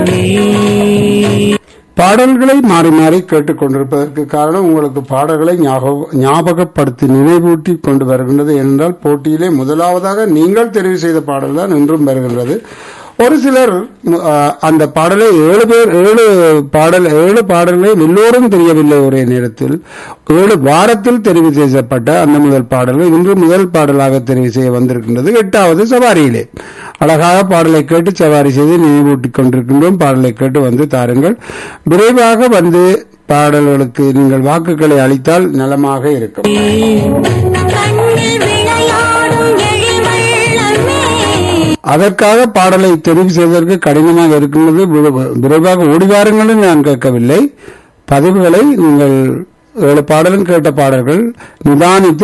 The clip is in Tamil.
பாடல்களை மாறி மாறி கேட்டுக்கொண்டிருப்பதற்கு காரணம் உங்களுக்கு பாடல்களை ஞாபக- ஞாபகப்படுத்தி நினைவூட்டி கொண்டு வருகின்றது என்றால் போட்டியிலே முதலாவதாக நீங்கள் தெரிவு செய்த பாடல் தான் இன்றும் வருகின்றது ஒரு சிலர் ம், ஆ, அந்த பாடலை ஏழு பேர் ஏழு பாடல் ஏழு பாடல்களை எல்லோரும் தெரியவில்லை ஒரே நேரத்தில் ஏழு வாரத்தில் தெரிவு செய்யப்பட்ட அந்த முதல் பாடல்கள் இன்று முதல் பாடலாக தெரிவு செய்ய வந்திருக்கின்றது எட்டாவது சவாரியிலே அழகாக பாடலை கேட்டு சவாரி செய்து நினைவூட்டிக் கொண்டிருக்கின்றோம் பாடலை கேட்டு வந்து தாருங்கள் விரைவாக வந்து பாடல்களுக்கு நீங்கள் வாக்குகளை அளித்தால் நலமாக இருக்கும் கண்ணில் விளையாடும் எழில்வள்ளமே அதற்காக பாடலை தெரிவு செய்வதற்கு கடினமாக இருக்கின்றது விரை- விரைவாக ஓடிவாருங்கள் என்று நான் கேட்கவில்லை பதிவுகளை நீங்கள் ஏழு பாடலும் கேட்ட பாடல்கள் நிதானித்து